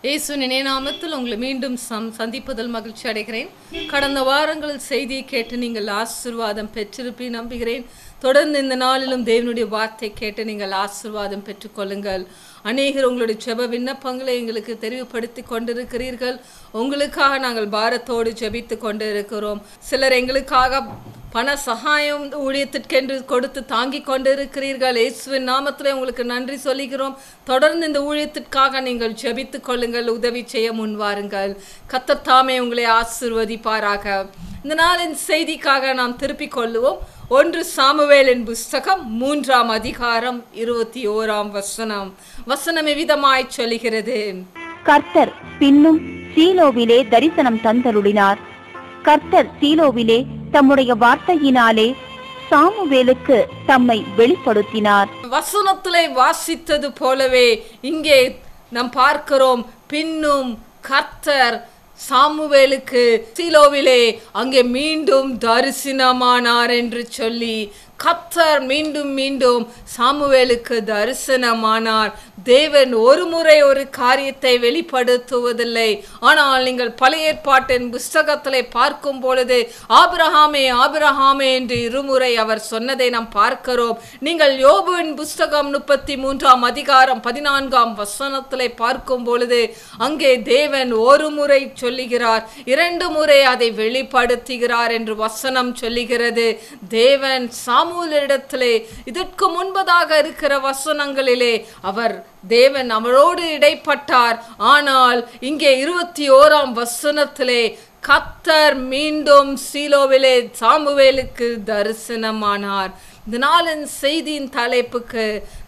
இயேசுவின் நாமத்தில் உங்களை மீண்டும் சம் சந்திப்பதில் மகிழ்ச்சி அடைகிறேன் கடந்த வாரங்களில் செய்தியை கேட்டு நீங்கள் ஆசீர்வாதம் பெற்றிருப்பி நம்புகிறேன் தொடர்ந்து இந்த நாளிலும் தேவனுடைய வார்த்தை கேட்டு நீங்கள் ஆசீர்வாதம் பெற்றுக்கொள்ளுங்கள் அநேகர் உங்களுடைய ஜெப விண்ணப்பங்களை எங்களுக்கு தெரிவுபடுத்தி கொண்டிருக்கிறீர்கள் உங்களுக்காக நாங்கள் பாரத்தோடு ஜெபித்து கொண்டு இருக்கிறோம் சிலர் எங்களுக்காக பண சகாயம் ஊழியத்திற்கென்று கொடுத்து தாங்கி கொண்டிருக்கிறீர்கள் இயேசுவின் நாமத்திலே உங்களுக்கு நன்றி சொல்லுகிறோம் தொடர்ந்து இந்த ஊழியத்திற்காக நீங்கள் ஜெபித்து கொள்ளுங்கள் உதவி செய்ய முன்வாருங்கள் கத்தர் தாமே உங்களை ஆசிர்வதிப்பாராக இந்த நாளின் செய்திக்காக நாம் திருப்பிக் கொள்ளுவோம் ஒன்று சாமுவேலின் புஸ்தகம் மூன்றாம் அதிகாரம் இருபத்தி ஓராம் வசனம் வசனம் எவ்விதமாய் சொல்லுகிறது கர்த்தர் பின்னும் சீலோவிலே தரிசனம் தந்தருளினார் கர்த்தர் சீலோவிலே தம்முடைய வார்த்தையினாலே சாமுவேலுக்கு தம்மை வெளிப்படுத்தினார் வசனத்திலே வாசித்தது போலவே இங்கே நாம் பார்க்கிறோம் பின்னும் கர்த்தர் சாமுவேலுக்கு சீலோவிலே அங்கே மீண்டும் தரிசனமானார் என்று சொல்லி கத்தர் மீண்டும் மீண்டும் சாமுவேலுக்கு தரிசனமானார் தேவன் ஒரு முறை ஒரு காரியத்தை வெளிப்படுத்துவதில்லை ஆனால் நீங்கள் பழைய ஏற்பாட்டின் புஸ்தகத்திலே பார்க்கும் பொழுது ஆபிரஹாமே ஆபிரஹாமே என்று இருமுறை அவர் சொன்னதை நாம் பார்க்கிறோம் நீங்கள் யோபுவின் புஸ்தகம் முப்பத்தி மூன்றாம் அதிகாரம் பதினான்காம் வசனத்திலே பார்க்கும் பொழுது அங்கே தேவன் ஒரு முறை சொல்லுகிறார் இரண்டு முறை அதை வெளிப்படுத்துகிறார் என்று வசனம் சொல்லுகிறது தேவன் சாமுவேலிடத்திலே இதற்கு முன்பதாக இருக்கிற வசனங்களிலே அவர் தேவன் அவரோடு இடைப்பட்டார் ஆனால் இங்கே இருபத்தி ஓராம் வசனத்திலே கத்தர் மீண்டும் சீலோவிலே சாமுவேலுக்கு தரிசனமானார் இந்த நாளின் செய்தியின் தலைப்புக்கு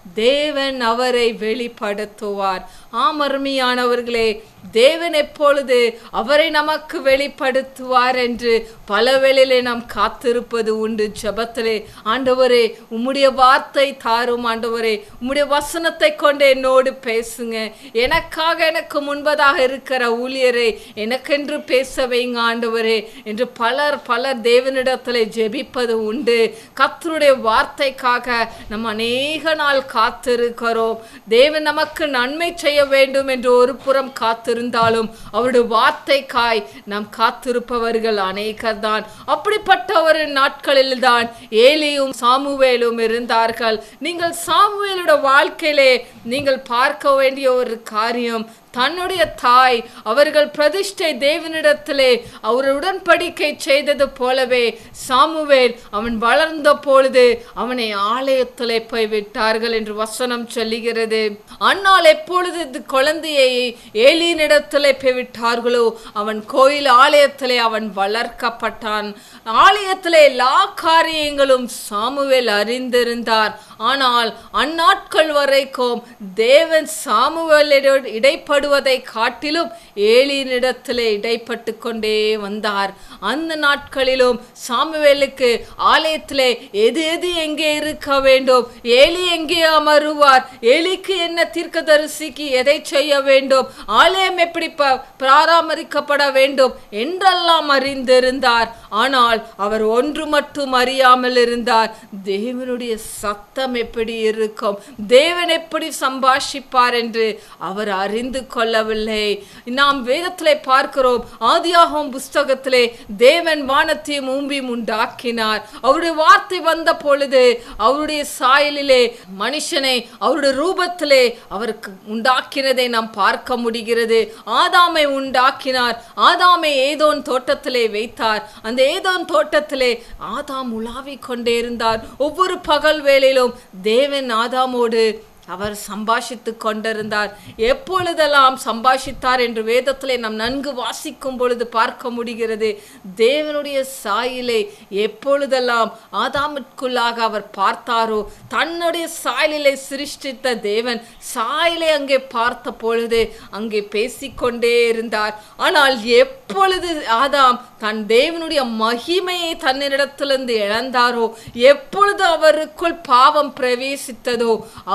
தேவன் அவரை வெளிப்படுத்துவார் ஆம் அருமையானவர்களே தேவன் எப்பொழுது அவரை நமக்கு வெளிப்படுத்துவார் என்று பல வேளையிலே நாம் காத்திருப்பது உண்டு ஜபத்திலே ஆண்டவரே உம்முடைய வார்த்தை தாரும் ஆண்டவரே உம்முடைய வசனத்தை கொண்டு என்னோடு பேசுங்க எனக்காக எனக்கு முன்பதாக இருக்கிற ஊழியரை எனக்கென்று பேச வைங்க ஆண்டவரே என்று பலர் பலர் தேவனிடத்திலே ஜெபிப்பது உண்டு கத்தருடைய வார்த்தைக்காக நம்ம அநேக நாள் காத்திருக்கிறோம் தேவன் நமக்கு நன்மை செய்ய வேண்டும் என்று ஒரு புறம் காத்திருந்தாலும் அவருடைய வார்த்தைக்காய் நாம் காத்திருப்பவர்கள் அநேகர் தான் அப்படிப்பட்ட ஒரு நாட்களில் தான் ஏலியும் சாமுவேலும் இருந்தார்கள் நீங்கள் சாமுவேலோட வாழ்க்கையிலே நீங்கள் பார்க்க வேண்டிய ஒரு காரியம் தன்னுடைய தாய் அவர்கள் பிரதிஷ்டை தேவனிடத்திலே அவர் உடன்படிக்கை செய்தது போலவே சாமுவேல் அவன் வளர்ந்த பொழுது அவனை ஆலயத்திலே போய் விட்டார்கள் என்று வசனம் சொல்லுகிறது அன்னால் எப்பொழுது இந்த குழந்தையை ஏலியனிடத்திலே போய் விட்டார்களோ அவன் கோயில் ஆலயத்திலே அவன் வளர்க்கப்பட்டான் ஆலயத்திலே எல்லா காரியங்களும் சாமுவேல் அறிந்திருந்தார் ஆனால் அந்நாட்கள் வரைக்கும் தேவன் சாமுவேலோடு இடைப்படுவதை காட்டிலும் ஏலியனிடத்திலே இடைப்பட்டு கொண்டே வந்தார் அந்த நாட்களிலும் சாமுவேலுக்கு ஆலயத்திலே எது எது எங்கே இருக்க வேண்டும் ஏலி எங்கே அமருவார் ஏலிக்கு என்ன தீர்க்கதரிசிக்கு எதை செய்ய வேண்டும் ஆலயம் எப்படி ப- பராமரிக்கப்பட வேண்டும் என்றெல்லாம் அறிந்திருந்தார் ஆனால் அவர் ஒன்று மட்டும் அறியாமல் இருந்தார் தேவனுடைய சத்தம் எப்படி இருக்கும் தேவன் எப்படி சம்பாஷிப்பார் என்று அவர் அறிந்து கொள்ளவில்லை நாம் வேதத்திலே பார்க்கிறோம் ஆதியாகமம் புஸ்தகத்திலே தேவன் வானத்தையும் பூமியும் உண்டாக்கினார் அவருடைய வார்த்தை வந்த பொழுது அவருடைய சாயலிலே மனுஷனை அவருடைய ரூபத்திலே அவருக்கு உண்டாக்கினதை நாம் பார்க்க முடிகிறது ஆதாமை உண்டாக்கினார் ஆதாமை ஏதோன் தோட்டத்திலே வைத்தார் அந்த ஏதோன் தோட்டத்திலே ஆதாம் உலாவிக் கொண்டே இருந்தார் ஒவ்வொரு பகல் வேளையிலும் தேவன் ஆதாமோடு அவர் சம்பாஷித்து கொண்டிருந்தார் எப்பொழுதெல்லாம் சம்பாஷித்தார் என்று வேதத்திலே நாம் நன்கு வாசிக்கும் பொழுது பார்க்க முடிகிறது தேவனுடைய சாயிலை எப்பொழுதெல்லாம் ஆதாமிற்குள்ளாக அவர் பார்த்தாரோ தன்னுடைய சாயலிலே சிருஷ்டித்த தேவன் சாயலை அங்கே பார்த்த பொழுது அங்கே பேசிக்கொண்டே இருந்தார் ஆனால் எப்பொழுது ஆதாம் தன் தேவனுடைய மகிமையை தன்னிடத்திலிருந்து இழந்தாரோ எப்பொழுது அவருக்குள் பாவம் பிரவேசித்ததோ அப்பொழுது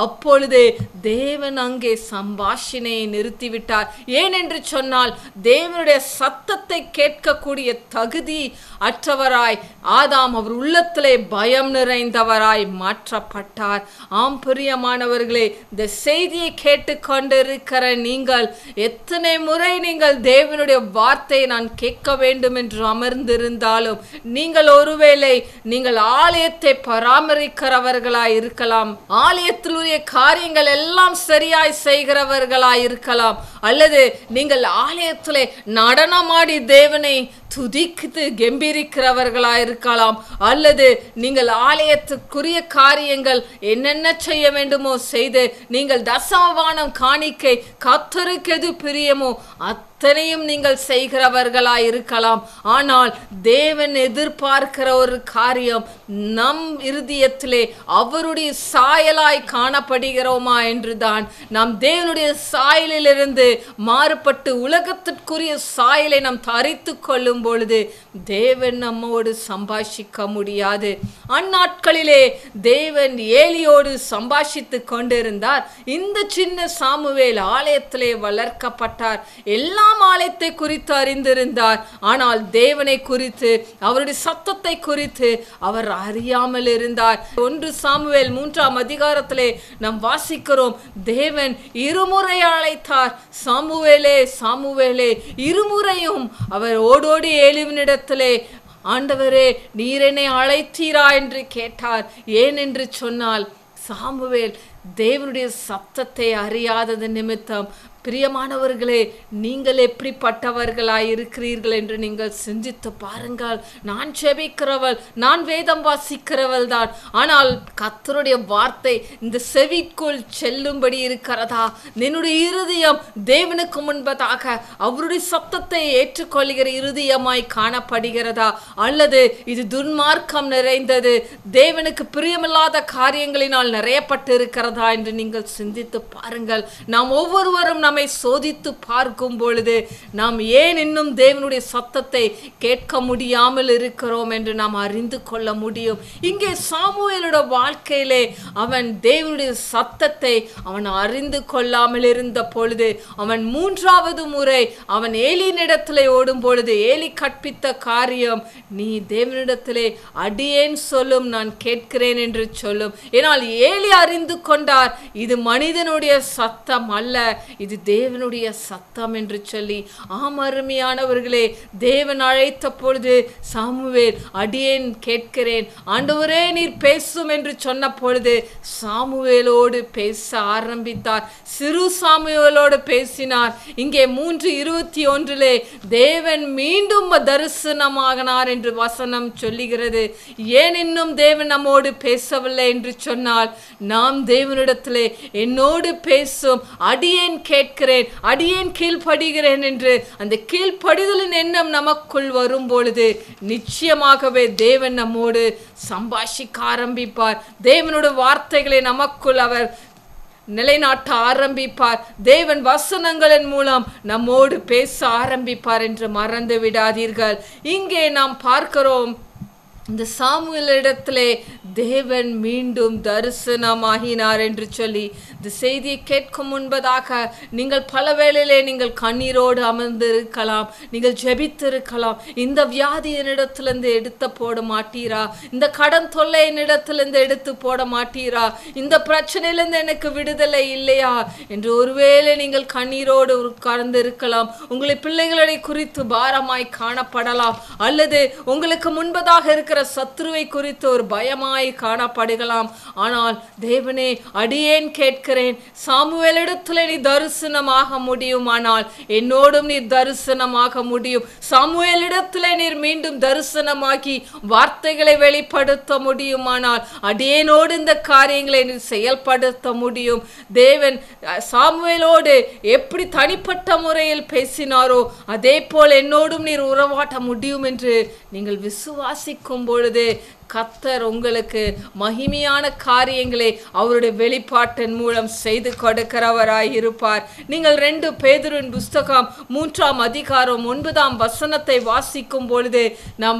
பொழுது தேவன் அங்கே சம்பாஷணையை நிறுத்திவிட்டார் ஏன் என்று சொன்னால் தேவனுடைய சத்தத்தை கேட்கக்கூடிய தகுதி அற்றவராய் ஆதாம் அவர் உள்ளத்திலே பயம் நிறைந்தவராய் மாற்றப்பட்டார் ஆம் பிரியமானவர்களே இந்த செய்தியை கேட்டுக்கொண்டிருக்கிற நீங்கள் எத்தனை முறை நீங்கள் தேவனுடைய வார்த்தையை நான் கேட்க வேண்டும் என்று அமர்ந்திருந்தாலும் நீங்கள் ஒருவேளை நீங்கள் ஆலயத்தை பராமரிக்கிறவர்களாய் இருக்கலாம் ஆலயத்தில் உரிய காரியங்கள் எல்லாம் சரியாய் செய்கிறவர்களாய் இருக்கலாம் அல்லது நீங்கள் ஆலயத்திலே நடனமாடி தேவனை துதிக்குது கெம்பீரிக்கிறவர்களாய் இருக்கலாம் அல்லது நீங்கள் ஆலயத்துக்குரிய காரியங்கள் என்னென்ன செய்ய வேண்டுமோ செய்து நீங்கள் தசமவானம் காணிக்கை கத்தருக்கு எது பிரியமோ அத்தனையும் நீங்கள் செய்கிறவர்களாய் இருக்கலாம் ஆனால் தேவன் எதிர்பார்க்கிற ஒரு காரியம் நம் இருதயத்திலே அவருடைய சாயலாய் காணப்படுகிறோமா என்றுதான் நாம் தேவனுடைய சாயலிலிருந்து மாறுபட்டு உலகத்திற்குரிய சாயலை நாம் தரித்து கொள்ளும் பொழுது தேவன் நம்மோடு சம்பாஷிக்க முடியாது அந்நாட்களிலே தேவன் ஏலியோடு சம்பாஷித்து கொண்டிருந்தார் இந்த சின்ன சாமுவேல் ஆலயத்திலே வளர்க்கப்பட்டார் எல்லாம் ஆலயத்தை குறித்து அறிந்திருந்தார் ஆனால் தேவனை குறித்து அவருடைய சத்தத்தை குறித்து அவர் அறியாமல் இருந்தார் ஒன்று சாமுவேல் மூன்றாம் அதிகாரத்திலே நாம் வாசிக்கிறோம் தேவன் இருமுறை அழைத்தார் சாமுவேலே சாமுவேலே இருமுறையும் அவர் ஓடோடி ஏலிவனிடத்திலே ஆண்டவரே நீர் என்னை அழைத்தீரா என்று கேட்டார் ஏன் என்று சொன்னால் சாமுவேல் தேவனுடைய சத்தத்தை அறியாதது நிமித்தம் பிரியமானவர்களே நீங்கள் எப்படிப்பட்டவர்களாய் இருக்கிறீர்கள் என்று நீங்கள் சிந்தித்து பாருங்கள் நான் செபிக்கிறவள் நான் வேதம் வாசிக்கிறவள் தான் ஆனால் கத்தருடைய வார்த்தை இந்த செவிக்குள் செல்லும்படி இருக்கிறதா நின்னுடைய இருதயம் தேவனுக்கு முன்பதாக அவருடைய சத்தத்தை ஏற்றுக்கொள்கிற இருதயமாய் காணப்படுகிறதா அல்லது இது துன்மார்க்கம் நிறைந்தது தேவனுக்கு பிரியமில்லாத காரியங்களினால் நிறையப்பட்டு இருக்கிறதா என்று நீங்கள் சிந்தித்து பாருங்கள் நாம் ஒவ்வொருவரும் நம்மை சோதித்து பார்க்கும் பொழுது நாம் ஏன் இன்னும் தேவனுடைய சத்தத்தை கேட்க முடியாமல் இருக்கிறோம் என்று நாம் அறிந்து கொள்ள முடியும் இங்கே சாமுவேலோட வாழ்க்கையிலே அவன் தேவனுடைய சத்தத்தை அவன் அறிந்து கொள்ளாமல் இருந்த பொழுது அவன் மூன்றாவது முறை அவன் ஏலியினிடத்திலே ஓடும் பொழுது ஏலி கற்பித்த காரியம் நீ தேவனிடத்திலே அடியேன் சொல்லும் நான் கேட்கிறேன் என்று சொல்லும் ஏனால் ஏலி அறிந்து கொண்டார் இது மனிதனுடைய சத்தம் அல்ல இது தேவனுடைய சத்தம் என்று சொல்லி ஆம் அருமையானவர்களே தேவன் அழைத்த பொழுது சாமுவேல் அடியேன் கேட்கிறேன் ஆண்டவரே நீர் பேசும் என்று சொன்ன பொழுது சாமுவேலோடு பேச ஆரம்பித்தார் சிறு சாமுவேலோடு பேசினார் இங்கே மூன்று இருபத்தி ஒன்றிலே தேவன் மீண்டும் தரிசனமாகனார் என்று வசனம் சொல்லுகிறது ஏன் இன்னும் தேவன் நம்மோடு பேசவில்லை என்று சொன்னால் நாம் தேவனிடத்திலே என்னோடு பேசும் அடியேன் கேட்கிறேன் அடியேன் கீழ்ப்படுகிறேன் என்று அந்த கீழ்ப்படிதலின் எண்ணம் நமக்குள் வரும் பொழுது நிச்சயமாகவே தேவன் நம்மோடு சம்பாஷிக்க ஆரம்பிப்பார் தேவனோட வார்த்தைகளை நமக்குள் அவர் நிலைநாட்ட ஆரம்பிப்பார் தேவன் வசனங்களின் மூலம் நம்மோடு பேச ஆரம்பிப்பார் என்று மறந்து விடாதீர்கள் இங்கே நாம் பார்க்கிறோம் இந்த சாமுவேலிடத்திலே தேவன் மீண்டும் தரிசனமாகினார் என்று சொல்லி இந்த செய்தியை கேட்கும் முன்பதாக நீங்கள் பல வேளையிலே நீங்கள் கண்ணீரோடு அமர்ந்து இருக்கலாம் நீங்கள் ஜெபித்திருக்கலாம் இந்த வியாதி என்னிடத்திலிருந்து எடுத்து போட மாட்டீரா இந்த கடன் தொல்லை என்னிடத்திலிருந்து எடுத்து போட மாட்டீரா இந்த பிரச்சனையிலிருந்து எனக்கு விடுதலை இல்லையா என்று ஒருவேளை நீங்கள் கண்ணீரோடு உட்கார்ந்து இருக்கலாம் உங்களை பிள்ளைகளை குறித்து பாரமாய் காணப்படலாம் அல்லது உங்களுக்கு முன்பதாக இருக்கிற சத்ருவை குறித்து ஒரு பயமாய் காணப்படுகலாம் ஆனால் தேவனே அடியேன் கேட்கிறேன் சாமுவேலிடத்தில் நீ தரிசனமாக முடியுமானால் என்னோடும் நீ தரிசனமாக முடியும் சாமுவேலிடத்தில் நீர் மீண்டும் தரிசனமாகி வார்த்தைகளை வெளிப்படுத்த முடியுமானால் அடியேனோடு இந்த காரியங்களை நீ செயல்படுத்த முடியும் தேவன் அஹ், சாமுவேலோடு எப்படி தனிப்பட்ட முறையில் பேசினாரோ அதே போல் என்னோடும் நீர் உறவாட்ட முடியும் என்று நீங்கள் விசுவாசிக்கும் பொழுது கத்தர் உங்களுக்கு மகிமையான காரியங்களை அவருடைய வெளிப்பாட்டின் மூலம் செய்து கொடுக்கிறவராய் இருப்பார் நீங்கள் ரெண்டு பேதுருவின் புஸ்தகம் மூன்றாம் அதிகாரம் ஒன்பதாம் வசனத்தை வாசிக்கும் பொழுது நாம்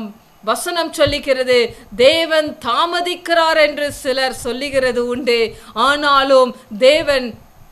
வசனம் சொல்லுகிறது தேவன் தாமதிக்கிறார் என்று சிலர் சொல்லுகிறது உண்டு ஆனாலும் தேவன்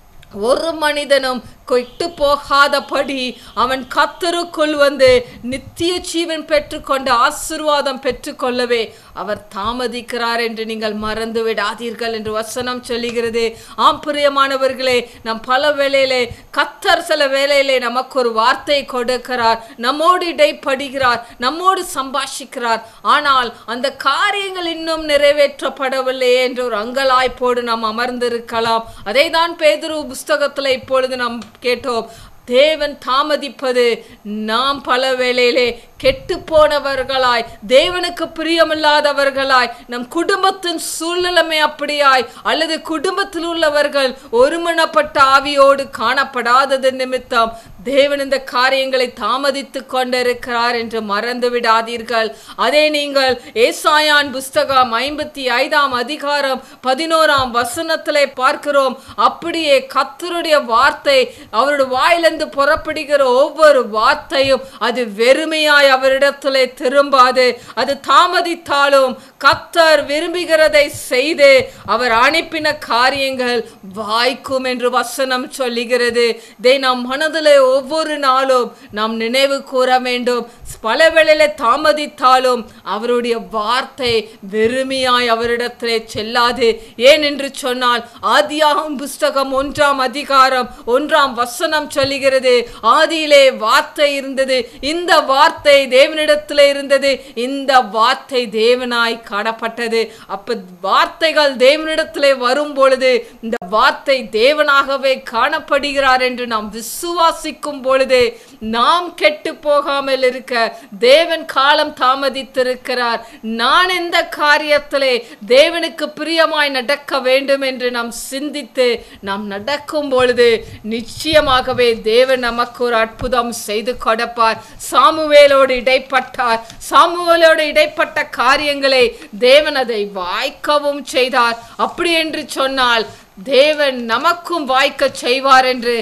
ஒரு மனிதனும் கெட்டு போகாதபடி அவன் கத்தருக்குள் வந்து நித்திய ஜீவன் பெற்றுக்கொண்டு ஆசிர்வாதம் பெற்றுக்கொள்ளவே அவர் தாமதிக்கிறார் என்று நீங்கள் மறந்து விடாதீர்கள் என்று வசனம் சொல்லுகிறது ஆம் பிரியமானவர்களே நம் பல வேளையிலே கத்தர் சில வேளையிலே நமக்கு ஒரு வார்த்தை கொடுக்கிறார் நம்மோடு இடைப்படுகிறார் நம்மோடு சம்பாஷிக்கிறார் ஆனால் அந்த காரியங்கள் இன்னும் நிறைவேற்றப்படவில்லை என்று ஒரு அங்கலாய்ப்போடு நாம் அமர்ந்திருக்கலாம் அதை தான் பேதுரு புஸ்தகத்தில் இப்பொழுது நாம் கேட்டோம் தேவன் தாமதிப்பது நாம் பல வேளையிலே கெட்டு போனவர்களாய் தேவனுக்கு பிரியமில்லாதவர்களாய் நம் குடும்பத்தின் சூழ்நிலைமை அப்படியாய் அல்லது குடும்பத்தில் உள்ளவர்கள் ஒருமனப்பட்ட ஆவியோடு காணப்படாதது நிமித்தம் தேவன் இந்த காரியங்களை தாமதித்துக் கொண்டிருக்கிறார் என்று மறந்து விடாதீர்கள் அதே நீங்கள் ஏசாயான் புஸ்தகம் ஐம்பத்தி ஐந்தாம் அதிகாரம் பதினோராம் வசனத்திலே பார்க்கிறோம் அப்படியே கத்தருடைய வார்த்தை அவருடைய வாயிலிருந்து புறப்படுகிற ஒவ்வொரு வார்த்தையும் அது வெறுமையாய் அவரிடத்திலே திரும்பாது அது தாமதித்தாலும் கத்தர் விரும்புகிறதை செய்து அவர் அனுப்பின காரியங்கள் வாய்க்கும் என்று வசனம் சொல்லுகிறது இதை நாம் மனதிலே ஒவ்வொரு நாளும் நாம் நினைவு கூற வேண்டும் பல வேளையில தாமதித்தாலும் அவருடைய வார்த்தை வெறுமையாய் அவரிடத்திலே செல்லாது ஏன் என்று சொன்னால் ஆதியாகும் புஸ்தகம் ஒன்றாம் அதிகாரம் ஒன்றாம் வசனம் சொல்லுகிறது ஆதியிலே வார்த்தை இருந்தது இந்த வார்த்தை தேவனிடத்திலே இருந்தது இந்த வார்த்தை தேவனாய் காணப்பட்டது அப்ப வார்த்தைகள் தேவனிடத்திலே வரும் பொழுது இந்த வார்த்தை தேவனாகவே காணப்படுகிறார் என்று நாம் விசுவாசிக்கும் பொழுது நாம் கெட்டு போகாமல் இருக்க தேவன் காலம் தாமதித்திருக்கிறார் நான் எந்த காரியத்திலே தேவனுக்கு பிரியமாய் நடக்க வேண்டும் என்று நாம் சிந்தித்து நாம் நடக்கும் பொழுது நிச்சயமாகவே தேவன் நமக்கு ஒரு அற்புதம் செய்து கொடுப்பார் சாமுவேலோடு இடைப்பட்டார் சாமுவேலோடு இடைப்பட்ட காரியங்களை தேவன் அதை வாய்க்கவும் செய்தார் அப்படி என்று சொன்னால் தேவன் நமக்கும் வாய்க்க செய்வார் என்று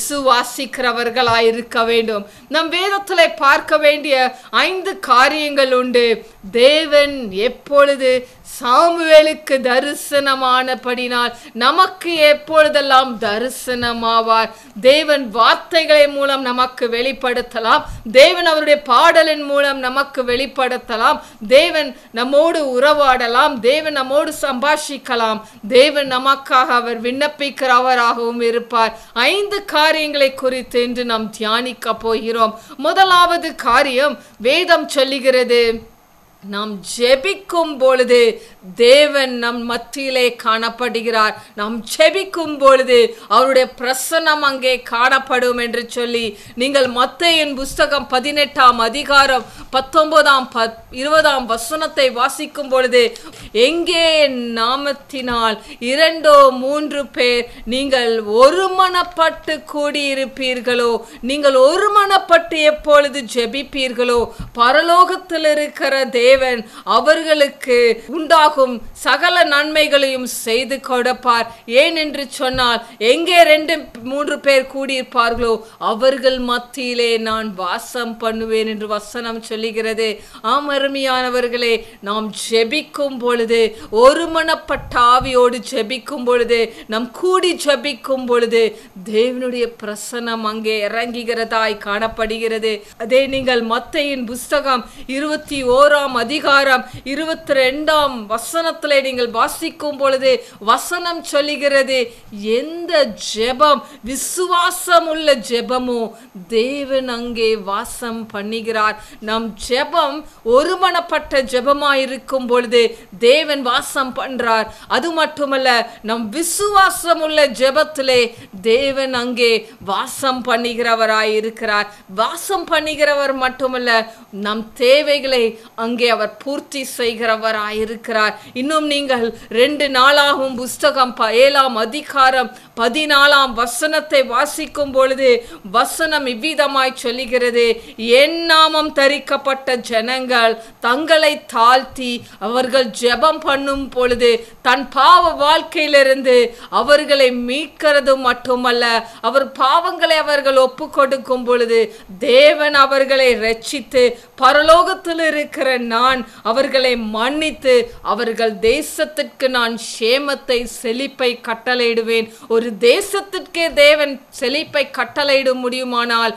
விசுவாசிக்கிறவர்களாய் இருக்க வேண்டும் நம் வேதத்தில் பார்க்க வேண்டிய ஐந்து காரியங்கள் உண்டு தேவன் எப்பொழுது சாமுவேலுக்கு தரிசனமானபடினால் நமக்கு எப்பொழுதெல்லாம் தரிசனமாவார் தேவன் வார்த்தைகளை மூலம் நமக்கு வெளிப்படுத்தலாம் தேவன் அவருடைய பாடலின் மூலம் நமக்கு வெளிப்படுத்தலாம் தேவன் நம்மோடு உறவாடலாம் தேவன் நம்மோடு சம்பாஷிக்கலாம் தேவன் நமக்காக அவர் விண்ணப்பிக்கிறவராகவும் இருப்பார் ஐந்து காரியங்களை குறித்து இன்று நாம் தியானிக்க போகிறோம் முதலாவது காரியம் வேதம் சொல்லுகிறது நாம் ஜெபிக்கும் பொழுது தேவன் நம் மத்தியிலே காணப்படுகிறார் நாம் ஜெபிக்கும் பொழுது அவருடைய பிரசன்னம் அங்கே காணப்படும் என்று சொல்லி நீங்கள் மத்தையின் புஸ்தகம் பதினெட்டாம் அதிகாரம் பத்தொன்பதாம் ப இருபதாம் வசனத்தை வாசிக்கும் பொழுது எங்கே என் நாமத்தினால் இரண்டோ மூன்று பேர் நீங்கள் ஒருமனப்பட்டு கூடியிருப்பீர்களோ நீங்கள் ஒருமனப்பட்டு எப்பொழுது ஜெபிப்பீர்களோ பரலோகத்தில் இருக்கிற தேவன் அவர்களுக்கு உண்டாகும் சகல நன்மைகளையும் செய்து கொடுப்பார் ஏன் என்று சொன்னால் எங்கே ரெண்டு மூன்று பேர் கூடியிருப்பார்களோ அவர்கள் மத்தியிலே நான் வாசம் பண்ணுவேன் என்று வசனம் சொல்லுகிறது ஆம் அருமையானவர்களே நாம் ஜெபிக்கும் பொழுது ஒருமனப்பட்ட ஆவியோடு ஜெபிக்கும் பொழுது நாம் கூடி ஜெபிக்கும் பொழுது தேவனுடைய பிரசனம் அங்கே இறங்குகிறதாய் காணப்படுகிறது அதே நீங்கள் மத்தையின் புஸ்தகம் இருபத்தி ஓராம் அதிகாரம் இருபத்தி ரெண்டாம் வசனத்திலே நீங்கள் வாசிக்கும் பொழுது வசனம் சொல்லுகிறது எந்த ஜெபம் விசுவாசம் உள்ள ஜெபமோ தேவன் அங்கே வாசம் பண்ணுகிறார் நம் ஜெபம் ஒருமனப்பட்ட ஜெபமாயிருக்கும் பொழுது தேவன் வாசம் பண்றார் அது மட்டுமல்ல நம் விசுவாசம் உள்ள ஜெபத்திலே தேவன் அங்கே வாசம் பண்ணுகிறவராய் இருக்கிறார் வாசம் பண்ணுகிறவர் மட்டுமல்ல நம் தேவைகளை அங்கே அவர் பூர்த்தி செய்கிறவராய் இருக்கிறார் இன்னும் நீங்கள் ரெண்டு நாளாகும் புஸ்தகம் ப- ஏழாம் அதிகாரம் பதினாலாம் வசனத்தை வாசிக்கும் பொழுது வசனம் இவ்விதமாய் சொல்லுகிறது என் நாமம் தரிக்கப்பட்ட ஜனங்கள் தங்களை தாழ்த்தி அவர்கள் ஜெபம் பண்ணும் பொழுது தன் பாவ வாழ்க்கையிலிருந்து அவர்களை மீட்கிறது மட்டுமல்ல அவர் பாவங்களை அவர்கள் ஒப்பு கொடுக்கும் பொழுது தேவன் அவர்களை ரட்சித்து பரலோகத்தில் இருக்கிற நான் அவர்களை மன்னித்து அவர்கள் தேசத்திற்கு நான் சேமத்தை செழிப்பை கட்டளையிடுவேன் ஒரு தேசத்திற்கே தேவன் செழிப்பை கட்டளையிட முடியுமானால்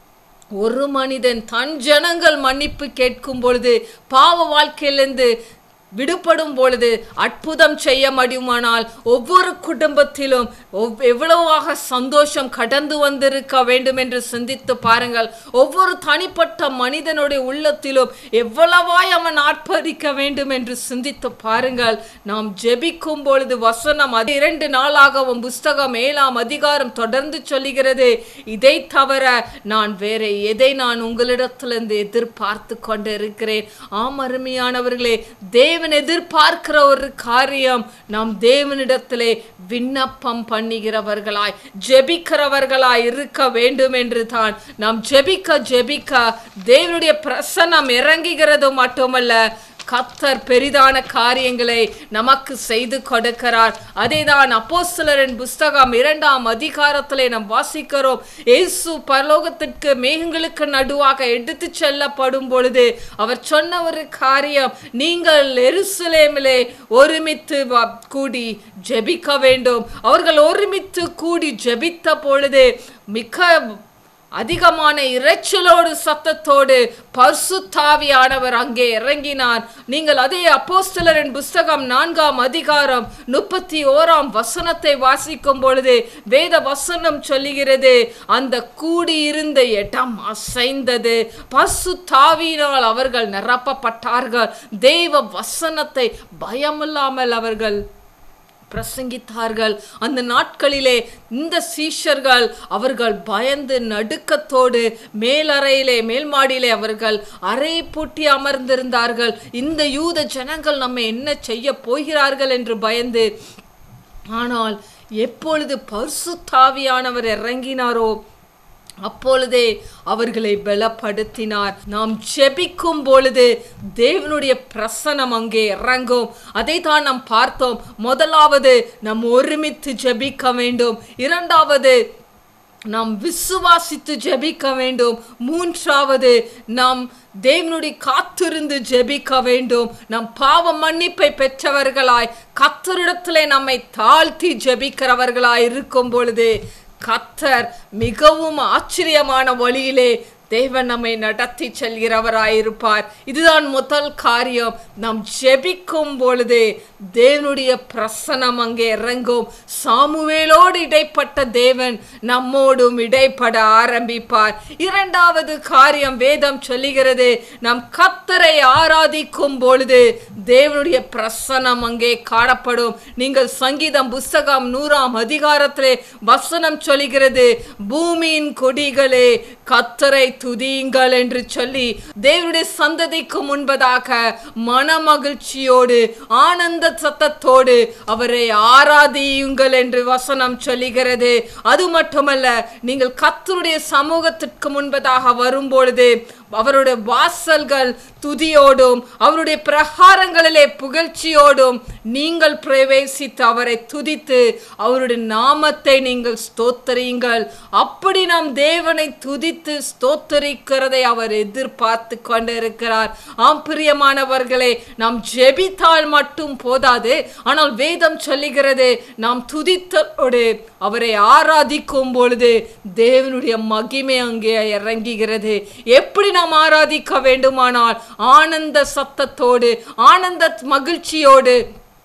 ஒரு மனிதன் தன் ஜனங்கள் மன்னிப்பு கேட்கும் பொழுது பாவ வாழ்க்கையிலிருந்து விடுபடும் பொழுது அற்புதம் செய்ய முடியுமானால் ஒவ்வொரு குடும்பத்திலும் ஒவ்- எவ்வளவாக சந்தோஷம் கடந்து வந்திருக்க வேண்டும் என்று சிந்தித்து பாருங்கள் ஒவ்வொரு தனிப்பட்ட மனிதனுடைய உள்ளத்திலும் எவ்வளவாய் அவன் ஆர்ப்பரிக்க வேண்டும் என்று சிந்தித்து பாருங்கள் நாம் ஜெபிக்கும் பொழுது வசனம் அது இரண்டு நாளாகவும் புஸ்தகம் ஏழாம் அதிகாரம் தொடர்ந்து சொல்லுகிறது இதை தவிர நான் வேற எதை நான் உங்களிடத்திலிருந்து எதிர்பார்த்து கொண்டு இருக்கிறேன் ஆம் அருமையானவர்களே தேவன் எதிர்பார்க்கிற ஒரு காரியம் நாம் தேவனிடத்திலே விண்ணப்பம் பண்ணுகிறவர்களாய் ஜெபிக்கிறவர்களாய் இருக்க வேண்டும் என்று தான் நாம் ஜெபிக்க ஜெபிக்க தேவனுடைய பிரசன்னம் இறங்குகிறது மட்டுமல்ல கத்தர் பெரிதான காரியங்களை நமக்கு செய்து கொடுக்கிறார் அதேதான் அப்போஸ்தலரின் புஸ்தகம் இரண்டாம் அதிகாரத்திலே நாம் வாசிக்கிறோம் இயேசு பரலோகத்திற்கு மேகங்களுக்கு நடுவாக எடுத்து செல்லப்படும் பொழுது அவர் சொன்ன ஒரு காரியம் நீங்கள் எருசலேமிலே ஒருமித்து வ- கூடி ஜெபிக்க வேண்டும் அவர்கள் ஒருமித்து கூடி ஜெபித்த பொழுது மிக அதிகமான இரைச்சலோடு சத்தத்தோடு பர்சுத்தாவியானவர் அங்கே இறங்கினார் நீங்கள் அதே அப்போஸ்தலரின் புஸ்தகம் நான்காம் அதிகாரம் முப்பத்தி ஓராம் வசனத்தை வாசிக்கும் பொழுது வேத வசனம் சொல்லுகிறது அந்த கூடியிருந்த இடம் அசைந்தது பர்சுத்தாவியினால் அவர்கள் நிரப்பப்பட்டார்கள் தெய்வ வசனத்தை பயமில்லாமல் அவர்கள் பிரசங்கித்தார்கள் அந்த நாட்களிலே இந்த சீஷர்கள் அவர்கள் பயந்து நடுக்கத்தோடு மேலறையிலே மேல் மாடியிலே அவர்கள் அறை பூட்டி அமர்ந்திருந்தார்கள் இந்த யூத ஜனங்கள் நம்ம என்ன செய்ய போகிறார்கள் என்று பயந்து ஆனால் எப்பொழுது பரிசுத்தாவியானவர் இறங்கினாரோ அப்பொழுதே அவர்களை பலப்படுத்தினார் நாம் ஜெபிக்கும் பொழுது தேவனுடைய பிரசனம் அங்கே இறங்கும் அதை தான் நாம் பார்த்தோம் முதலாவது நாம் ஒருமித்து ஜெபிக்க வேண்டும் இரண்டாவது நாம் விசுவாசித்து ஜெபிக்க வேண்டும் மூன்றாவது நாம் தேவனுடைய காத்திருந்து ஜெபிக்க வேண்டும் நம் பாவ மன்னிப்பை பெற்றவர்களாய் கத்தரிடத்திலே நம்மை தாழ்த்தி ஜெபிக்கிறவர்களாய் இருக்கும் பொழுது கத்தர் மிகவும் ஆச்சரியமான வழியிலே தேவன் நம்மை நடத்தி செல்கிறவராயிருப்பார் இதுதான் முதல் காரியம் நாம் ஜெபிக்கும் பொழுது தேவனுடைய பிரசனம் அங்கே இறங்கும் சாமுவேலோடு இடைப்பட்ட தேவன் நம்மோடும் இடைப்பட ஆரம்பிப்பார் இரண்டாவது காரியம் வேதம் சொல்லுகிறது நாம் கத்தரை ஆராதிக்கும் பொழுது தேவனுடைய பிரசனம் அங்கே காணப்படும் நீங்கள் சங்கீதம் புஸ்தகம் நூறாம் அதிகாரத்திலே வசனம் சொல்லுகிறது பூமியின் கொடிகளே கத்தரை துதியுங்கள் என்று சொல்லி தேவனுடைய சந்ததிக்கு முன்பதாக மனமகிழ்ச்சியோடு ஆனந்த சத்தத்தோடு அவரை ஆராதியுங்கள் என்று வசனம் சொல்லுகிறது அது மட்டுமல்ல நீங்கள் கத்தருடைய சமூகத்திற்கு முன்பதாக வரும்பொழுது அவருடைய வாசல்கள் துதியோடும் அவருடைய பிரகாரங்களிலே புகழ்ச்சியோடும் நீங்கள் பிரவேசித்து அவரை துதித்து அவருடைய நாமத்தை நீங்கள் ஸ்தோத்தரியுங்கள் அப்படி நாம் தேவனை துதித்து ஸ்தோத்தரிக்கிறதை அவர் எதிர்பார்த்து கொண்டிருக்கிறார் ஆம் பிரியமானவர்களே நாம் ஜெபித்தால் மட்டும் போதாது ஆனால் வேதம் சொல்லுகிறது நாம் துதித்தோடு அவரை ஆராதிக்கும் பொழுது தேவனுடைய மகிமை அங்கே இறங்குகிறது எப்படி நாம் ஆராதிக்க வேண்டுமானால் ஆனந்த சத்தத்தோடு ஆனந்த மகிழ்ச்சியோடு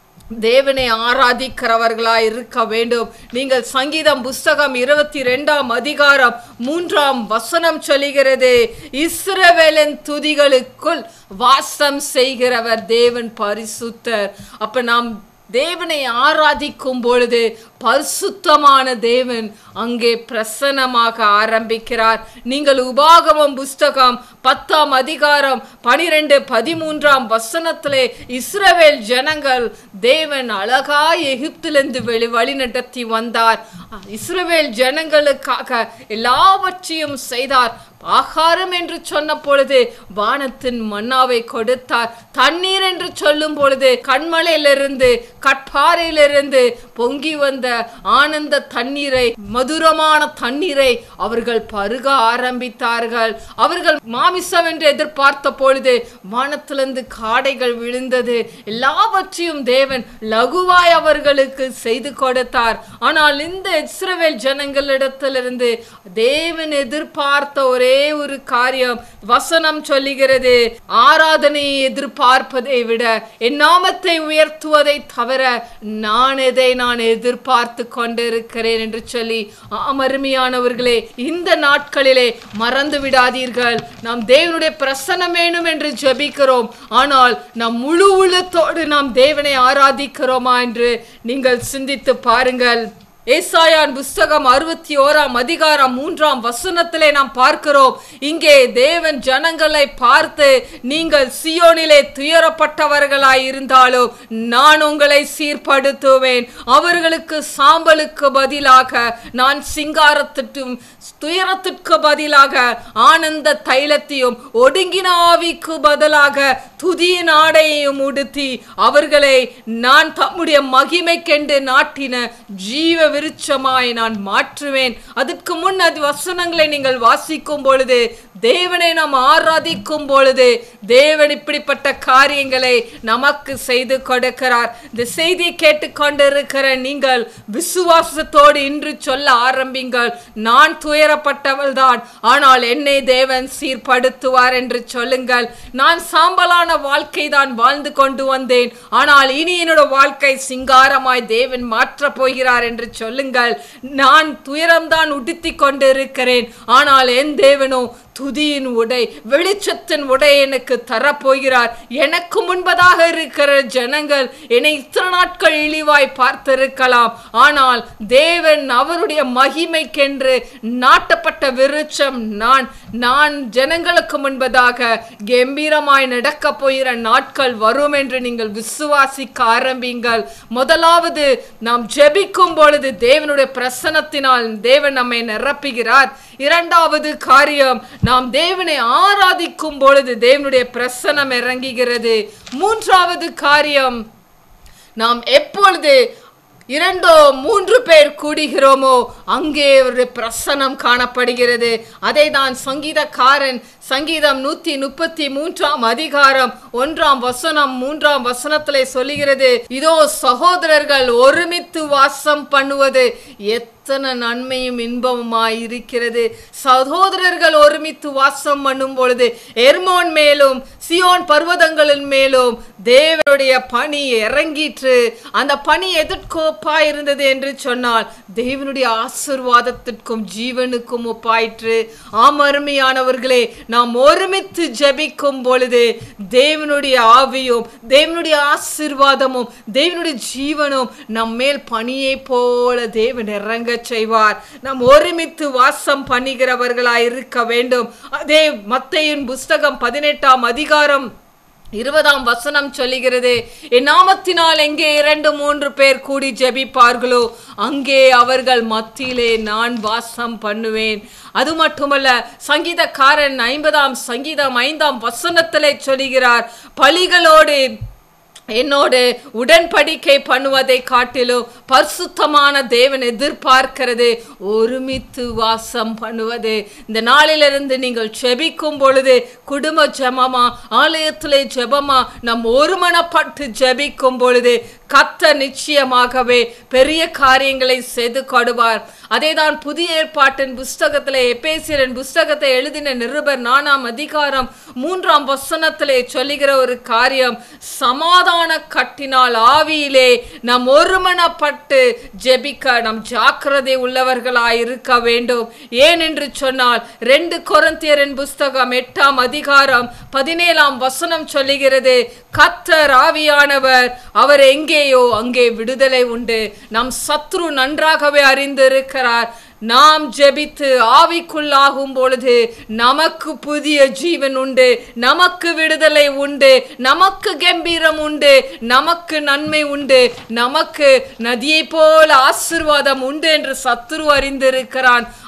தேவனை ஆராதிக்கிறவர்களாய் இருக்க வேண்டும் நீங்கள் சங்கீதம் புஸ்தகம் இருபத்தி ரெண்டாம் அதிகாரம் மூன்றாம் வசனம் சொல்லுகிறது இஸ்ரவேலின் துதிகளுக்குள் வாசம் செய்கிறவர் தேவன் பரிசுத்தர் அப்ப நாம் தேவனை ஆராதிக்கும் பொழுது பரிசுத்தமான தேவன் அங்கே பிரசன்னமாக ஆரம்பிக்கிறார் நீங்கள் உபாகமம் புஸ்தகம் பத்தாம் அதிகாரம் பனிரெண்டு பதிமூன்றாம் வசனத்திலே இஸ்ரவேல் ஜனங்கள் தேவன் அழகாய் எகிப்திலிருந்து வெளி வழிநடத்தி வந்தார் இஸ்ரவேல் ஜனங்களுக்காக எல்லாவற்றையும் செய்தார் ஆகாரம் என்று சொன்ன பொழுது வானத்தின் மன்னாவை கொடுத்தார் தண்ணீர் என்று சொல்லும் பொழுது கண்மலையிலிருந்து கட்பாறையிலிருந்து பொங்கி வந்த ஆனந்த தண்ணீரை மதுரமான தண்ணீரை அவர்கள் பருக ஆரம்பித்தார்கள் அவர்கள் மாமிசம் என்று எதிர்பார்த்த பொழுது வானத்திலிருந்து காடைகள் விழுந்தது எல்லாவற்றையும் தேவன் லகுவாய் அவர்களுக்கு செய்து கொடுத்தார் ஆனால் இந்த இஸ்ரவேல் ஜனங்களிடத்திலிருந்து தேவன் எதிர்பார்த்த ஒரே ஒரு காரியம் வசனம் சொல்லுகிறது ஆராதனையை எதிர்பார்ப்பதை விட என் நாமத்தை உயர்த்துவதை தவிர நான் எதை நான் எதிர்பார்த்து கொண்டிருக்கிறேன் என்று சொல்லி அமருமையானவர்களே இந்த நாட்களிலே மறந்து விடாதீர்கள் நாம் தேவனுடைய பிரசன்னம் வேணும் என்று ஜெபிக்கிறோம் ஆனால் நாம் முழு உள்ளத்தோடு நாம் தேவனை ஆராதிக்கிறோமா என்று நீங்கள் சிந்தித்து பாருங்கள் ஏசாயான் புஸ்தகம் அறுபத்தி ஓராம் அதிகாரம் மூன்றாம் வசனத்திலே நாம் பார்க்கிறோம் இங்கே தேவன் ஜனங்களை பார்த்து நீங்கள் சியோனிலே துயரப்பட்டவர்களாய் இருந்தாலும் நான் உங்களை சீர்படுத்துவேன் அவர்களுக்கு சாம்பலுக்கு பதிலாக நான் சிங்காரத்திற்கும் துயரத்திற்கு பதிலாக ஆனந்த தைலத்தையும் ஒடுங்கின ஆவிக்கு பதிலாக துதியின் ஆடையையும் உடுத்தி அவர்களை நான் தம்முடைய மகிமைக்கென்று நாட்டின ஜீவ விருட்சமாய் நான் மாற்றுவேன் அதற்கு முன் அது வசனங்களை நீங்கள் வாசிக்கும் பொழுது தேவனை நாம் ஆராதிக்கும் பொழுது தேவன் இப்படிப்பட்ட காரியங்களை நமக்கு செய்து கொடுக்கிறார் இந்த செய்தியை கேட்டுக்கொண்டிருக்கிற நீங்கள் விசுவாசத்தோடு இன்று சொல்ல ஆரம்பிங்கள் நான் துயரப்பட்டவள் தான் ஆனால் என்னை தேவன் சீர்படுத்துவார் என்று சொல்லுங்கள் நான் சாம்பலான வாழ்க்கை தான் வாழ்ந்து கொண்டு வந்தேன் ஆனால் இனி என்னோட வாழ்க்கை சிங்காரமாய் தேவன் மாற்றப் போகிறார் என்று சொல்லுங்கள் நான் துயரம்தான் உடுத்தி கொண்டிருக்கிறேன் ஆனால் என் தேவனோ துதியின் உடை வெளிச்சத்தின் உடை எனக்கு தரப்போகிறார் எனக்கு முன்பதாக இருக்கிற ஜனங்கள் என்னை இத்தனை நாட்கள் இழிவாய் பார்த்திருக்கலாம் ஆனால் தேவன் அவருடைய மகிமைக்கென்று நாட்டப்பட்ட விருட்சம் நான் நான் ஜனங்களுக்கு முன்பதாக கம்பீரமாய் நடக்க போகிற நாட்கள் வரும் என்று நீங்கள் விசுவாசிக்க ஆரம்பிங்கள் முதலாவது நாம் ஜெபிக்கும் பொழுது தேவனுடைய பிரசனத்தினால் தேவன் நம்மை நிரப்புகிறார் இரண்டாவது காரியம் நாம் தேவனை ஆராதிக்கும் பொழுது தேவனுடைய பிரசனம் இறங்குகிறது மூன்றாவது காரியம் நாம் எப்பொழுது இரண்டோ மூன்று பேர் கூடுகிறோமோ அங்கே ஒரு பிரசனம் காணப்படுகிறது அதை தான் சங்கீதக்காரன் சங்கீதம் நூத்தி முப்பத்தி மூன்றாம் அதிகாரம் ஒன்றாம் வசனம் மூன்றாம் வசனத்திலே சொல்லுகிறது இதோ சகோதரர்கள் ஒருமித்து வாசம் பண்ணுவது எத்தனை நன்மையும் இன்பமுமாய் இருக்கிறது சகோதரர்கள் ஒருமித்து வாசம் பண்ணும் பொழுது எர்மோன் மேலும் சியோன் பர்வதங்களின் மேலும் தேவனுடைய பணி இறங்கிற்று அந்த பணி எதற்கோப்பா இருந்தது என்று சொன்னால் தேவனுடைய ஆசிர்வாதத்திற்கும் ஜீவனுக்கும் ஒப்பாயிற்று ஆம் அருமையானவர்களே நாம் ஒருமித்து ஜெபிக்கும் பொழுது தேவனுடைய ஆவியும் தேவனுடைய ஆசிர்வாதமும் தேவனுடைய ஜீவனும் நம் மேல் பணியை போல தேவன் இறங்க செய்வார் நாம் ஒருமித்து வாசம் பண்ணுகிறவர்களாய் இருக்க வேண்டும் அதே மத்தையின் புஸ்தகம் பதினெட்டாம் அதிகாரம் இருபதாம் வசனம் சொல்லுகிறது என் நாமத்தினால் எங்கே இரண்டு மூன்று பேர் கூடி ஜெபிப்பார்களோ அங்கே அவர்கள் மத்தியிலே நான் வாசம் பண்ணுவேன் அது மட்டுமல்ல சங்கீதக்காரன் ஐம்பதாம் சங்கீதம் ஐந்தாம் வசனத்திலே சொல்லுகிறார் பலிகளோடு என்னோடு உடன்படிக்கை பண்ணுவதை காட்டிலும் பரிசுத்தமான தேவன் எதிர்பார்க்கிறது ஒருமித்து வாசம் பண்ணுவது இந்த நாளிலிருந்து நீங்கள் ஜெபிக்கும் பொழுது குடும்ப ஜெபமா ஆலயத்திலே ஜெபமா நம் ஒருமனப்பட்டு ஜெபிக்கும் பொழுது கத்த நிச்சயமாகவே பெரிய காரியங்களை செய்து கொடுவார் அதேதான் புதிய ஏற்பாட்டின் புஸ்தகத்திலே எபேசியரின் புஸ்தகத்தை எழுதின நிருபர் நானாம் அதிகாரம் மூன்றாம் வசனத்திலே சொல்லுகிற ஒரு காரியம் சமாதான கட்டினால் ஆவியிலே நாம் ஒருமனப்பட்டு ஜெபிக்க நம் ஜாக்கிரதை உள்ளவர்களாய் இருக்க வேண்டும் ஏன் என்று சொன்னால் ரெண்டு கொரந்தியரின் புஸ்தகம் எட்டாம் அதிகாரம் பதினேழாம் வசனம் சொல்லுகிறது கத்தர் ஆவியானவர் அவர் எங்கேயோ அங்கே விடுதலை உண்டு நம் சத்ரு நன்றாகவே அறிந்திருக்கிறார் நாம் ஜெபித்து ஆவிக்குள்ளாகும் பொழுது நமக்கு புதிய ஜீவன் உண்டு நமக்கு விடுதலை உண்டு நமக்கு கம்பீரம் உண்டு நமக்கு நன்மை உண்டு நமக்கு நதியை போல ஆசிர்வாதம் உண்டு என்று சத்துரு அறிந்திருக்கிறான்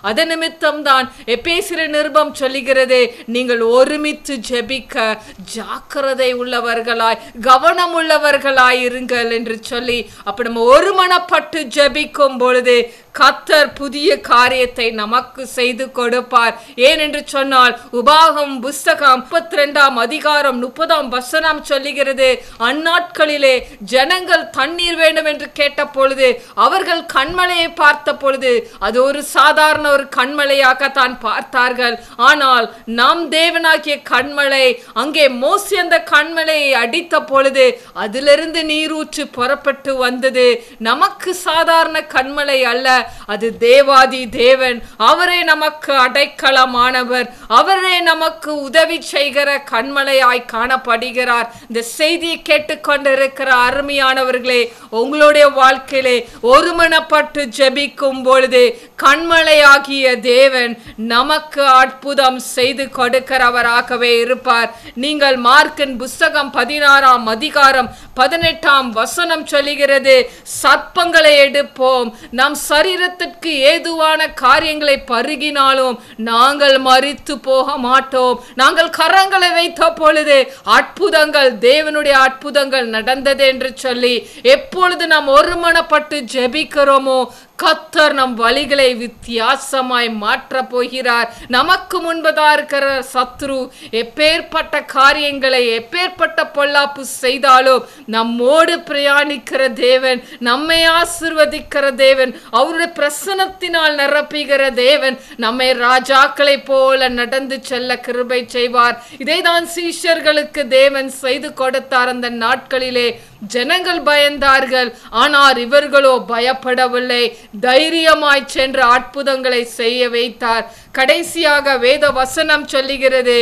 அதன் நிமித்தம் தான் எபேசிர நிருபம் சொல்லுகிறது நீங்கள் ஒருமித்து ஜெபிக்க ஜாக்கிரதை உள்ளவர்களாய் கவனம் உள்ளவர்களாய் இருங்கள் என்று சொல்லி அப்ப நம்ம ஒருமனப்பட்டு ஜெபிக்கும் பொழுது கத்தர் புதிய காரியத்தை நமக்கு செய்து கொடுப்பார் ஏன் என்று சொன்னால் உபாகம் புஸ்தகம் முப்பத்தி ரெண்டாம் அதிகாரம் முப்பதாம் வசனம் சொல்லுகிறது அந்நாட்களிலே ஜனங்கள் தண்ணீர் வேண்டும் என்று கேட்ட பொழுது அவர்கள் கண்மலையை பார்த்த பொழுது அது ஒரு சாதாரண ஒரு கண்மலையாகத்தான் பார்த்தார்கள் ஆனால் நம் தேவனாகிய கண்மலை அங்கே மோசி அந்த கண்மலையை அடித்த பொழுது அதிலிருந்து நீரூற்று புறப்பட்டு வந்தது நமக்கு சாதாரண கண்மலை அல்ல அது தேவாதி தேவன் அவரே நமக்கு அடைக்கலமானவர் அவரே நமக்கு உதவி செய்கிற கண்மலையாய் காணப்படுகிறார் இந்த செய்தியை கேட்டுக்கொண்டிருக்கிற அருமையானவர்களே உங்களுடைய வாழ்க்கையிலே ஒருமனப்பட்டு ஜெபிக்கும் பொழுது கண்மலையாகிய தேவன் நமக்கு அற்புதம் செய்து கொடுக்கிறவராகவே இருப்பார் நீங்கள் மார்க்கின் புஸ்தகம் பதினாறாம் அதிகாரம் பதினெட்டாம் வசனம் சொல்லுகிறது சர்ப்பங்களை எடுப்போம் நம் சரீரத்திற்கு ஏதுவான காரியங்களை பருகினாலும் நாங்கள் மறித்து போக மாட்டோம் நாங்கள் கரங்களை வைத்த பொழுது அற்புதங்கள் தேவனுடைய அற்புதங்கள் நடந்தது என்று சொல்லி எப்பொழுது நாம் ஒருமனப்பட்டு ஜெபிக்கிறோமோ கத்தர் நம் வழிகளை வித்தியாசமாய் மாற்றப் போகிறார் நமக்கு முன்பதா இருக்கிற சத்ரு எப்பேற்பட்ட காரியங்களை எப்பேற்பட்ட பொல்லாப்பு செய்தாலும் நம்மோடு பிரயாணிக்கிற தேவன் நம்மை ஆசிர்வதிக்கிற தேவன் அவருடைய பிரசனத்தினால் நிரப்புகிற தேவன் நம்மை ராஜாக்களை போல நடந்து செல்ல கிருபை செய்வார் இதைதான் சீஷர்களுக்கு தேவன் செய்து கொடுத்தார் அந்த நாட்களிலே ஜனங்கள் பயந்தார்கள் ஆனால் இவர்களோ பயப்படவில்லை தைரியமாய் சென்று அற்புதங்களை செய்ய வைத்தார் கடைசியாக வேத வசனம் சொல்லுகிறது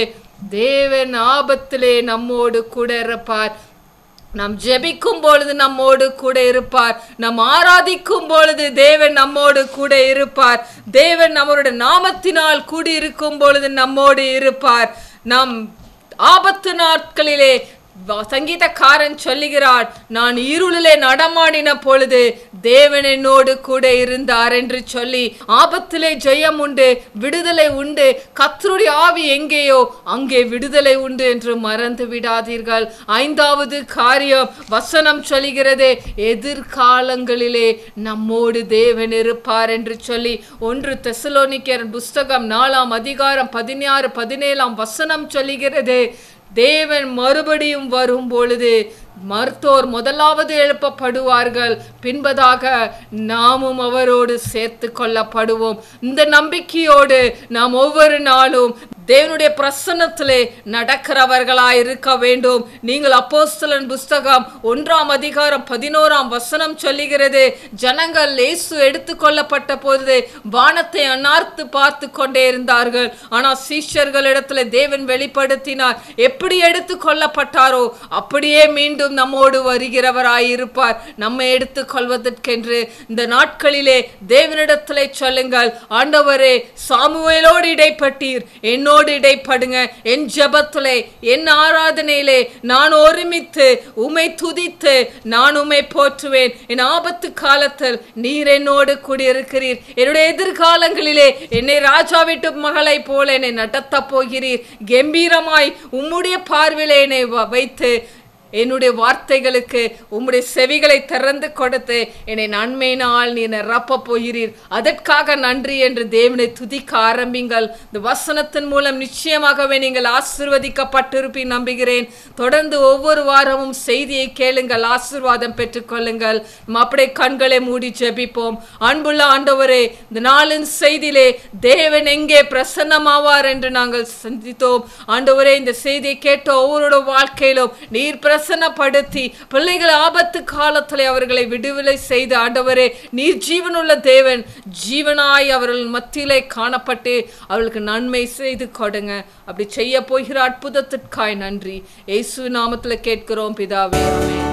தேவன் ஆபத்திலே நம்மோடு கூட இருப்பார் நாம் ஜெபிக்கும் பொழுது நம்மோடு கூட இருப்பார் நாம் ஆராதிக்கும் பொழுது தேவன் நம்மோடு கூட இருப்பார் தேவன் நம்மளுடைய நாமத்தினால் கூடியிருக்கும் பொழுது நம்மோடு இருப்பார் நாம் ஆபத்து நாட்களிலே வ- சங்கீதக்காரன் சொல்லுகிறார் நான் இருளிலே நடமாடின பொழுது தேவன் என்னோடு கூட இருந்தார் என்று சொல்லி ஆபத்திலே ஜெயம் உண்டு விடுதலை உண்டு கத்தருடைய ஆவி எங்கேயோ அங்கே விடுதலை உண்டு என்று மறந்து விடாதீர்கள் ஐந்தாவது காரியம் வசனம் சொல்லுகிறது எதிர்காலங்களிலே நம்மோடு தேவன் இருப்பார் என்று சொல்லி ஒன்று தெசலோனிக்கர் புஸ்தகம் நாலாம் அதிகாரம் பதினாறு பதினேழாம் வசனம் சொல்லுகிறது தேவன் மறுபடியும் வரும் பொழுது மருத்தோர் முதலாவது எழுப்பப்படுவார்கள் பின்பதாக நாமும் அவரோடு சேர்த்து கொள்ளப்படுவோம் இந்த நம்பிக்கையோடு நாம் ஒவ்வொரு நாளும் தேவனுடைய பிரசன்னத்திலே நடக்கிறவர்களாய் இருக்க வேண்டும் நீங்கள் அப்போஸ்தலன் புஸ்தகம் ஒன்றாம் அதிகாரம் பதினோராம் வசனம் சொல்லுகிறது ஜனங்கள் இயேசு எடுத்துக்கொள்ளப்பட்ட போது வானத்தை அன்னார்த்து பார்த்து கொண்டே இருந்தார்கள் ஆனால் சீஷர்களிடத்துல தேவன் வெளிப்படுத்தினார் எப்படி எடுத்துக்கொள்ளப்பட்டாரோ அப்படியே மீண்டும் நம்மோடு வருகிறவராய் இருப்பார் நம்மை எடுத்துக்கொள்வதற்கென்று இந்த நாட்களிலே தேவனிடத்திலே சொல்லுங்கள் ஆண்டவரே சாமுவேலோடு இடைப்பட்டீர் என்னோடு இடைப்படுங்க என் ஜெபத்திலே என் ஆராதனையிலே நான் ஒருமித்து உமை துதித்து நான் உமை போற்றுவேன் என் ஆபத்து காலத்தில் நீர் என்னோடு கூடியிருக்கிறீர் என்னுடைய எதிர்காலங்களிலே என்னை ராஜா வீட்டு மகளை போல என்னை நடத்தப் போகிறீர் கம்பீரமாய் உம்முடைய பார்வையிலே என்னை வ- வைத்து என்னுடைய வார்த்தைகளுக்கு உம்முடைய செவிகளை திறந்து கொடுத்து என்னை நன்மையினால் நீ நிரப்பப் போகிறீர் அதற்காக நன்றி என்று தேவனை துதிக்க ஆரம்பிங்கள் இந்த வசனத்தின் மூலம் நிச்சயமாகவே நீங்கள் ஆசிர்வதிக்கப்பட்டிருப்பீர் நம்புகிறேன் தொடர்ந்து ஒவ்வொரு வாரமும் செய்தியை கேளுங்கள் ஆசீர்வாதம் பெற்றுக்கொள்ளுங்கள் நம்ம அப்படியே கண்களை மூடி ஜெபிப்போம் அன்புள்ள ஆண்டவரே இந்த நாளின் செய்தியிலே தேவன் எங்கே பிரசன்னமாவார் என்று நாங்கள் சிந்தித்தோம் ஆண்டவரே இந்த செய்தியை கேட்ட ஒவ்வொருடைய வாழ்க்கையிலும் நீர் பிரசன்னப்படுத்தி பிள்ளைகள் ஆபத்து காலத்தில் அவர்களை விடுதலை செய்து ஆண்டவரே நீர் ஜீவனுள்ள தேவன் ஜீவனாய் அவர்கள் மத்தியிலே காணப்பட்டு அவர்களுக்கு நன்மை செய்து கொடுங்க அப்படி செய்ய போகிற அற்புதத்திற்காய் நன்றி இயேசு நாமத்தில் கேட்கிறோம் பிதாவே ஆமென்